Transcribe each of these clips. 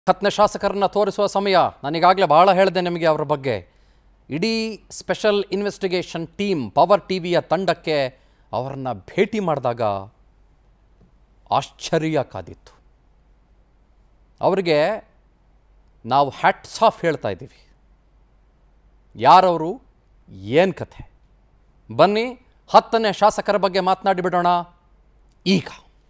ಹತ್ತನೇ ಶಾಸಕರನ್ನ ತೋರಿಸುವ ಸಮಯ ನಾನೀಗಾಗಲೇ ಬಹಳ ಹೇಳಿದೆ ನಿಮಗೆ ಅವರ ಬಗ್ಗೆ ಇಡೀ special investigation team power T ವಿಯ ತಂಡಕ್ಕೆ ಅವರನ್ನ ಭೇಟಿ ಮಾಡಿದಾಗ ಆಶ್ಚರ್ಯ ಕಾದಿತ್ತು ಅವರಿಗೆ ನಾವು ಹ್ಯಾಟ್ಸ್ ಆಫ್ ಹೇಳ್ತಾ ಇದ್ದೀವಿ ಯಾರವರು ಏನು ಕಥೆ ಬನ್ನಿ ಹತ್ತನೇ ಶಾಸಕರ ಬಗ್ಗೆ ಮಾತನಾಡಿ ಬಿಡೋಣ ಈಗ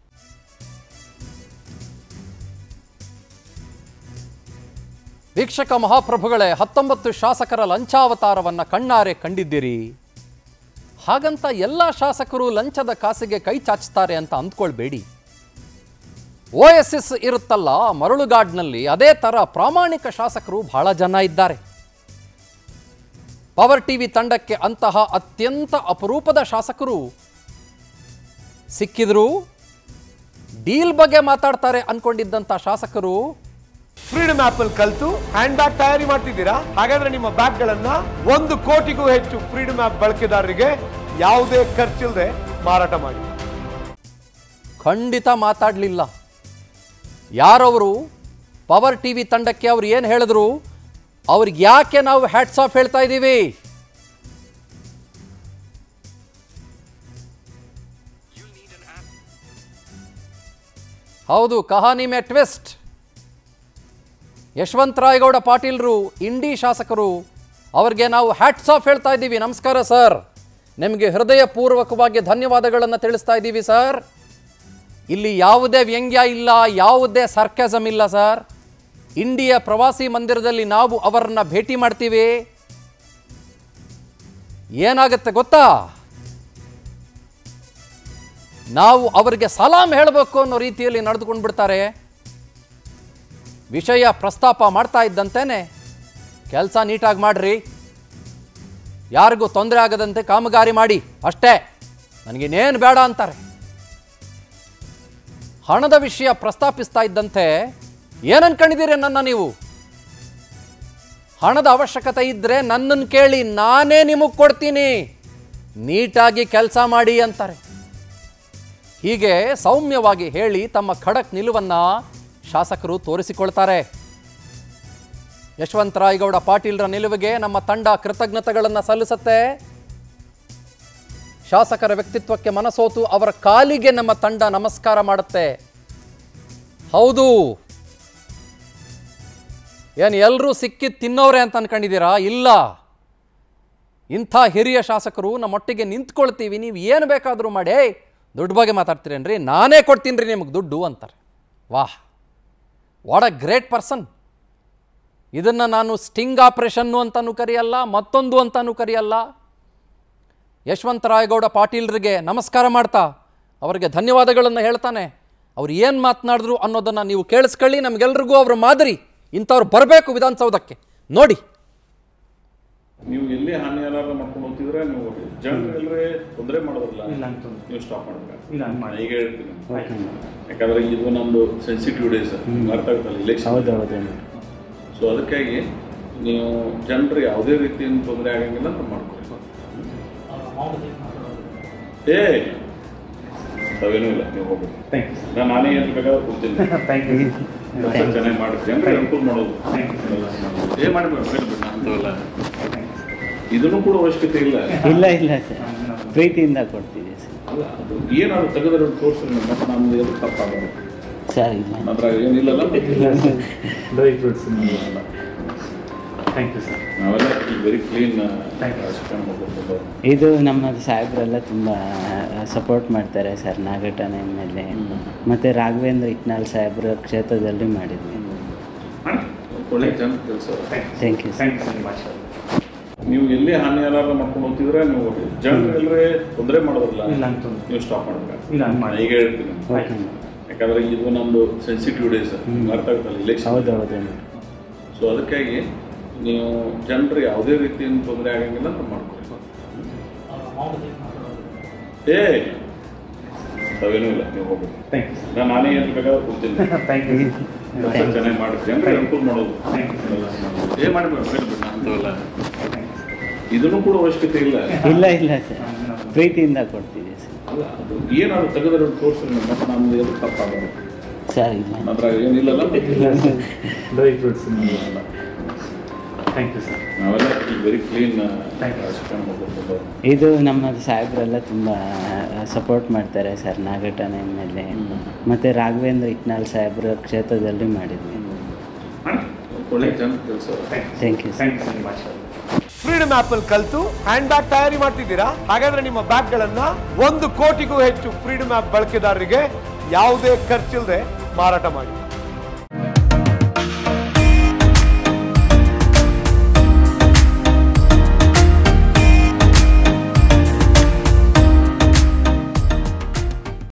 ವೀಕ್ಷಕ ಮಹಾಪ್ರಭುಗಳೇ ಹತ್ತೊಂಬತ್ತು ಶಾಸಕರ ಲಂಚಾವತಾರವನ್ನು ಕಣ್ಣಾರೆ ಕಂಡಿದ್ದೀರಿ ಹಾಗಂತ ಎಲ್ಲ ಶಾಸಕರು ಲಂಚದ ಕಾಸಿಗೆ ಕೈ ಚಾಚ್ತಾರೆ ಅಂತ ಅಂದ್ಕೊಳ್ಬೇಡಿ ಓ ಎಸ್ ಎಸ್ ಇರುತ್ತಲ್ಲ ಮರಳುಗಾಡ್ನಲ್ಲಿ ಅದೇ ಥರ ಪ್ರಾಮಾಣಿಕ ಶಾಸಕರು ಬಹಳ ಜನ ಇದ್ದಾರೆ ಪವರ್ ಟಿವಿ ತಂಡಕ್ಕೆ ಅಂತಹ ಅತ್ಯಂತ ಅಪರೂಪದ ಶಾಸಕರು ಸಿಕ್ಕಿದ್ರು ಡೀಲ್ ಬಗ್ಗೆ ಮಾತಾಡ್ತಾರೆ ಅನ್ಕೊಂಡಿದ್ದಂಥ ಶಾಸಕರು ಫ್ರೀಡಮ್ ಆಪ್ ಅಲ್ಲಿ ಕಲ್ತು ಹ್ಯಾಂಡ್ ಬ್ಯಾಗ್ ತಯಾರಿ ಮಾಡ್ತಿದ್ದೀರಾ ಹಾಗಾದ್ರೆ ನಿಮ್ಮ ಬ್ಯಾಗ್ ಗಳನ್ನ ಒಂದು ಕೋಟಿಗೂ ಹೆಚ್ಚು ಫ್ರೀಡಮ್ ಆಪ್ ಬಳಕೆದಾರರಿಗೆ ಯಾವುದೇ ಖರ್ಚಿಲ್ಲದೆ ಮಾರಾಟ ಮಾಡಿ ಖಂಡಿತ ಮಾತಾಡಲಿಲ್ಲ ಯಾರವರು ಪವರ್ ಟಿ ವಿ ತಂಡಕ್ಕೆ ಅವ್ರು ಏನು ಹೇಳಿದ್ರು ಅವ್ರಿಗೆ ಯಾಕೆ ನಾವು ಹ್ಯಾಟ್ಸ್ ಆಫ್ ಹೇಳ್ತಾ ಇದ್ದೀವಿ ಹೌದು ಕಹಾನಿ ಮೇ ಟ್ವಿಸ್ಟ್ ಯಶವಂತರಾಯಗೌಡ ಪಾಟೀಲ್ರು ಇಂಡಿ ಶಾಸಕರು ಅವ್ರಿಗೆ ನಾವು ಹ್ಯಾಟ್ಸ್ ಆಫ್ ಹೇಳ್ತಾ ಇದ್ದೀವಿ ನಮಸ್ಕಾರ ಸರ್ ನಿಮಗೆ ಹೃದಯಪೂರ್ವಕವಾಗಿ ಧನ್ಯವಾದಗಳನ್ನು ತಿಳಿಸ್ತಾ ಇದ್ದೀವಿ ಸರ್ ಇಲ್ಲಿ ಯಾವುದೇ ವ್ಯಂಗ್ಯ ಇಲ್ಲ ಯಾವುದೇ ಸರ್ಕ್ಯಾಸಮ್ ಇಲ್ಲ ಸರ್ ಇಂಡಿಯ ಪ್ರವಾಸಿ ಮಂದಿರದಲ್ಲಿ ನಾವು ಅವರನ್ನ ಭೇಟಿ ಮಾಡ್ತೀವಿ ಏನಾಗುತ್ತೆ ಗೊತ್ತಾ ನಾವು ಅವರಿಗೆ ಸಲಾಂ ಹೇಳಬೇಕು ಅನ್ನೋ ರೀತಿಯಲ್ಲಿ ನಡೆದುಕೊಂಡು ಬಿಡ್ತಾರೆ ವಿಷಯ ಪ್ರಸ್ತಾಪ ಮಾಡ್ತಾ ಇದ್ದಂತೆಯೇ ಕೆಲಸ ನೀಟಾಗಿ ಮಾಡ್ರಿ ಯಾರಿಗೂ ತೊಂದರೆ ಆಗದಂತೆ ಕಾಮಗಾರಿ ಮಾಡಿ ಅಷ್ಟೇ ನನಗಿನ್ನೇನು ಬೇಡ ಅಂತಾರೆ ಹಣದ ವಿಷಯ ಪ್ರಸ್ತಾಪಿಸ್ತಾ ಇದ್ದಂತೆ ಏನು ಅನ್ಕೊಂಡಿದ್ದೀರಿ ನನ್ನ ನೀವು ಹಣದ ಅವಶ್ಯಕತೆ ಇದ್ದರೆ ನನ್ನನ್ನು ಕೇಳಿ ನಾನೇ ನಿಮಗೆ ಕೊಡ್ತೀನಿ ನೀಟಾಗಿ ಕೆಲಸ ಮಾಡಿ ಅಂತಾರೆ ಹೀಗೆ ಸೌಮ್ಯವಾಗಿ ಹೇಳಿ ತಮ್ಮ ಖಡಕ್ ನಿಲುವನ್ನ ಶಾಸಕರು ತೋರಿಸಿಕೊಳ್ತಾರೆ ಯಶವಂತರಾಯಗೌಡ ಪಾಟೀಲ್ರ ನಿಲುವಿಗೆ ನಮ್ಮ ತಂಡ ಕೃತಜ್ಞತೆಗಳನ್ನು ಸಲ್ಲಿಸುತ್ತೆ ಶಾಸಕರ ವ್ಯಕ್ತಿತ್ವಕ್ಕೆ ಮನಸೋತು ಅವರ ಕಾಲಿಗೆ ನಮ್ಮ ತಂಡ ನಮಸ್ಕಾರ ಮಾಡುತ್ತೆ ಹೌದು ಏನು ಎಲ್ಲರೂ ಸಿಕ್ಕಿ ತಿನ್ನೋರೆ ಅಂತ ಅನ್ಕೊಂಡಿದ್ದೀರಾ ಇಲ್ಲ ಇಂಥ ಹಿರಿಯ ಶಾಸಕರು ನಮ್ಮೊಟ್ಟಿಗೆ ನಿಂತ್ಕೊಳ್ತೀವಿ ನೀವು ಏನು ಬೇಕಾದರೂ ಮಾಡಿ "ಏಯ್, ದುಡ್ಡು ಬಗ್ಗೆ ಮಾತಾಡ್ತೀರೇನ್ರಿ ನಾನೇ ಕೊಡ್ತೀನಿ ರೀ ನಿಮಗೆ ದುಡ್ಡು ಅಂತಾರೆ ವಾಹ್ ವಾಟ್ ಅ ಗ್ರೇಟ್ ಪರ್ಸನ್ ಇದನ್ನು ನಾನು ಸ್ಟಿಂಗ್ ಆಪರೇಷನ್ನು ಅಂತಲೂ ಕರೆಯಲ್ಲ ಮತ್ತೊಂದು ಅಂತಲೂ ಕರೆಯಲ್ಲ ಯಶವಂತರಾಯಗೌಡ ಪಾಟೀಲ್ರಿಗೆ ನಮಸ್ಕಾರ ಮಾಡ್ತಾ ಅವರಿಗೆ ಧನ್ಯವಾದಗಳನ್ನು ಹೇಳ್ತಾನೆ ಅವ್ರು ಏನು ಮಾತನಾಡಿದ್ರು ಅನ್ನೋದನ್ನು ನೀವು ಕೇಳಿಸ್ಕೊಳ್ಳಿ ನಮಗೆಲ್ರಿಗೂ ಅವ್ರ ಮಾದರಿ ಇಂಥವ್ರು ಬರಬೇಕು ವಿಧಾನಸೌಧಕ್ಕೆ ನೋಡಿ ನೀವು ಎಲ್ಲಿ ಹಾನಿ ಏನಾದ್ರು ಮಾಡ್ಕೊಂಡು ಹೋಗ್ತಿದ್ರೆ ನೀವು ಜನರು ಎಲ್ಲರೇ ತೊಂದರೆ ಮಾಡೋದ್ರಲ್ಲ ಇಲ್ಲ ಅಂತ ನೀವು ಸ್ಟಾಪ್ ಮಾಡ್ಬೇಕು ಇಲ್ಲ ಹಂಗ್ ಮಾಡಿ. ಈಗ ಹೇಳ್ತೀನಿ ಯಾಕಂದ್ರೆ ಇದು ನಮ್ದು ಸೆನ್ಸಿಟಿವ್ ಡೇಸ್ ಅರ್ಥ ಆಗುತ್ತಲ್ಲ ಇಲೆಕ್ಷನ್ ಹೌದೌದು ಸೊ ಅದಕ್ಕಾಗಿ ನೀವು ಜನರು ಯಾವುದೇ ರೀತಿಯಿಂದ ತೊಂದರೆ ಆಗಂಗಿಲ್ಲ ಅಂತ ಮಾಡ್ಕೊಳ್ಳಿ ಏ ಅವೇನೂ ಇಲ್ಲ ನೀವು ಹೋಗ್ಬೇಕು ಥ್ಯಾಂಕ್ ಯು ನಾನು ನಾನೇ ಏನು ಬೇಕಾದ್ರೆ ಕೊಡ್ತೀನಿ ಥ್ಯಾಂಕ್ ಯು ಕೆಲಸ ಚೆನ್ನಾಗಿ ಮಾಡಿ ಜನರಿಗೆ ಅನುಕೂಲ ಮಾಡೋದು ಏ ಮಾಡಿ ಅಂತವಲ್ಲ ಇದನ್ನು ಕೂಡ ಅವಶ್ಯಕತೆ ಇಲ್ಲ ಇಲ್ಲ ಇಲ್ಲ ಸರ್ ಪ್ರೀತಿಯಿಂದ ಕೊಡ್ತೀವಿ ಸರ್ ಅಲ್ಲ ಅದು ಏನಾದ್ರು ತೆಗೆದ್ರೆ ತೋರಿಸ್ರಿ ಮತ್ತೆ ನಮ್ದು ಎದು ತಪ್ಪಾಗಲ್ಲ ಸರ್ ಇಲ್ಲ ಅದ್ರಾಗ ಏನಿಲ್ಲಲ್ಲ dry fruits thank you sir ನಾವೆಲ್ಲ ವೆರಿ ಕ್ಲೀನ್ Thank you. ರಾಜಕಾರಣ ಮಾಡ್ಕೊಂಡು ಇದು ನಮ್ಮ ಸಾಹೇಬರೆಲ್ಲ ತುಂಬ ಸಪೋರ್ಟ್ ಮಾಡ್ತಾರೆ sir Nagathan M L A ಮತ್ತು ರಾಘವೇಂದ್ರ ಇಟ್ನಾಳ್ ಸಾಹೇಬ್ರ ಕ್ಷೇತ್ರದಲ್ಲಿ ಮಾಡಿದ್ವಿ ಒಳ್ಳೆ ಜನ ಕೆಲಸ thank you sir thank you sir much ನೀವು ಎಲ್ಲಿ ಹಾನಿ ಏನಾದ್ರು ಮಾಡ್ಕೊಂಡು ಹೋಗ್ತಿದ್ರೆ ನೀವು ಜನರು ಎಲ್ಲರೇ ತೊಂದರೆ ಮಾಡೋದ್ರಲ್ಲ ಇಲ್ಲ ಅಂತ ನೀವು ಸ್ಟಾಪ್ ಮಾಡ್ಬೇಕು ಇಲ್ಲ ಹಂಗ್ ಮಾಡಿ. ಈಗ ಹೇಳ್ತೀನಿ ಓಕೆ ಯಾಕಂದ್ರೆ ಇದು ನಮ್ದು ಸೆನ್ಸಿಟಿವ್ ಡೇಸ್ ಅರ್ಥ ಆಗುತ್ತಲ್ಲ ಇಲೆಕ್ಷನ್ ಹೌದೌದು ಸೊ ಅದಕ್ಕಾಗಿ ನೀವು ಜನರು ಯಾವುದೇ ರೀತಿಯಿಂದ ತೊಂದರೆ ಆಗಂಗಿಲ್ಲ ಅಂತ ಮಾಡ್ಕೊಳ್ಳಿ ಏ ಅವೇನೂ ಇಲ್ಲ ನೀವು ಹೋಗ್ಬೇಕು ಥ್ಯಾಂಕ್ ಯು ನಾನು ನಾನೇ ಏನು ಬೇಕಾದ್ರೆ ಕೊಡ್ತೀನಿ ಥ್ಯಾಂಕ್ ಯು ಕೆಲಸ ಚೆನ್ನಾಗಿ ಮಾಡಿ ಜನರಿಗೆ ಅನುಕೂಲ ಮಾಡೋದು ಥ್ಯಾಂಕ್ ಯು ಏ ಮಾಡಿ ಅಂತವಲ್ಲ ಇದನ್ನು ಕೂಡ ಅವಶ್ಯಕತೆ ಇಲ್ಲ ಇಲ್ಲ ಇಲ್ಲ ಸರ್ ಪ್ರೀತಿಯಿಂದ ಕೊಡ್ತೀವಿ ಸರ್ ಅಲ್ಲ ಅದು ಏನಾದ್ರು ತೆಗೆದ್ರೆ ತೋರಿಸ್ರಿ ಮತ್ತೆ ನಮ್ದು ಎದು ತಪ್ಪಾಗಲ್ಲ ಸರ್ ಇಲ್ಲ ಅದ್ರಾಗ ಏನಿಲ್ಲಲ್ಲ ಡ್ರೈ ಫ್ರೂಟ್ಸ್ ಎಲ್ಲ ಥ್ಯಾಂಕ್ ಯು ಸರ್ ನಾವೆಲ್ಲ ವೆರಿ ಕ್ಲೀನ್ Thank you. ರಾಜಕಾರಣ ಮಾಡ್ಕೊಂಡು ಇದು ನಮ್ಮ ಸಾಹೇಬ್ರೆಲ್ಲ ತುಂಬ ಸಪೋರ್ಟ್ ಮಾಡ್ತಾರೆ sir Nagathan M L A ಮತ್ತು ರಾಘವೇಂದ್ರ ಇಟ್ನಾಳ್ ಸಾಹೇಬ್ರ ಕ್ಷೇತ್ರದಲ್ಲಿ ಮಾಡಿದ್ವಿ ಒಳ್ಳೆ ಜನ ಕೆಲಸ thank you thank you very much freedom app ಅಲ್ಲಿ ಕಲ್ತು ಹ್ಯಾಂಡ್ ಬ್ಯಾಗ್ ತಯಾರಿ ಮಾಡ್ತಿದ್ದೀರಾ ಹಾಗಾದ್ರೆ ನಿಮ್ಮ ಬ್ಯಾಗ್ ಗಳನ್ನ ಒಂದು ಕೋಟಿಗೂ ಹೆಚ್ಚು ಫ್ರೀಡಮ್ ಆಪ್ ಬಳಕೆದಾರರಿಗೆ ಯಾವುದೇ ಖರ್ಚಿಲ್ಲದೆ ಮಾರಾಟ ಮಾಡಿ